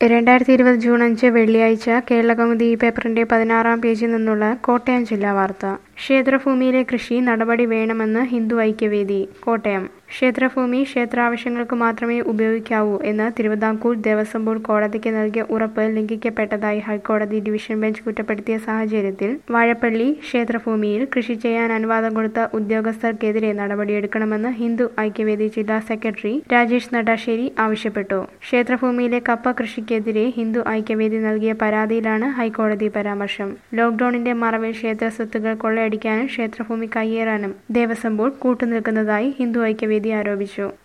രണ്ടായിരത്തി ഇരുപത് ജൂൺ അഞ്ച് വെള്ളിയാഴ്ച കേരളകൗമുദി ഈ പേപ്പറിന്റെ പതിനാറാം പേജിൽ നിന്നുള്ള കോട്ടയം ജില്ലാ വാർത്ത ക്ഷേത്രഭൂമിയിലെ കൃഷി നടപടി വേണമെന്ന് ഹിന്ദു ഐക്യവേദി കോട്ടയം ക്ഷേത്രഭൂമി ക്ഷേത്രാവശ്യങ്ങൾക്ക് മാത്രമേ ഉപയോഗിക്കാവൂ എന്ന് തിരുവിതാംകൂർ ദേവസ്വം ബോർഡ് കോടതിക്ക് നൽകിയ ഉറപ്പ് ലംഘിക്കപ്പെട്ടതായി ഹൈക്കോടതി ഡിവിഷൻ ബെഞ്ച് കുറ്റപ്പെടുത്തിയ സാഹചര്യത്തിൽ വാഴപ്പള്ളി ക്ഷേത്രഭൂമിയിൽ കൃഷി ചെയ്യാൻ അനുവാദം കൊടുത്ത ഉദ്യോഗസ്ഥർക്കെതിരെ നടപടിയെടുക്കണമെന്ന് ഹിന്ദു ഐക്യവേദി ജില്ലാ സെക്രട്ടറി രാജേഷ് നടാശ്ശേരി ആവശ്യപ്പെട്ടു ക്ഷേത്രഭൂമിയിലെ കപ്പ കൃഷിക്കെതിരെ ഹിന്ദു ഐക്യവേദി നൽകിയ പരാതിയിലാണ് ഹൈക്കോടതി പരാമർശം ലോക്ഡൌണിന്റെ മറവിൽ ക്ഷേത്ര സ്വത്തുകൾ കൊള്ളയടിക്കാനും ക്ഷേത്രഭൂമി കയ്യേറാനും ദേവസ്വം ബോർഡ് കൂട്ടുനിൽക്കുന്നതായി ഹിന്ദു ഐക്യവേദി ആരോപിച്ചു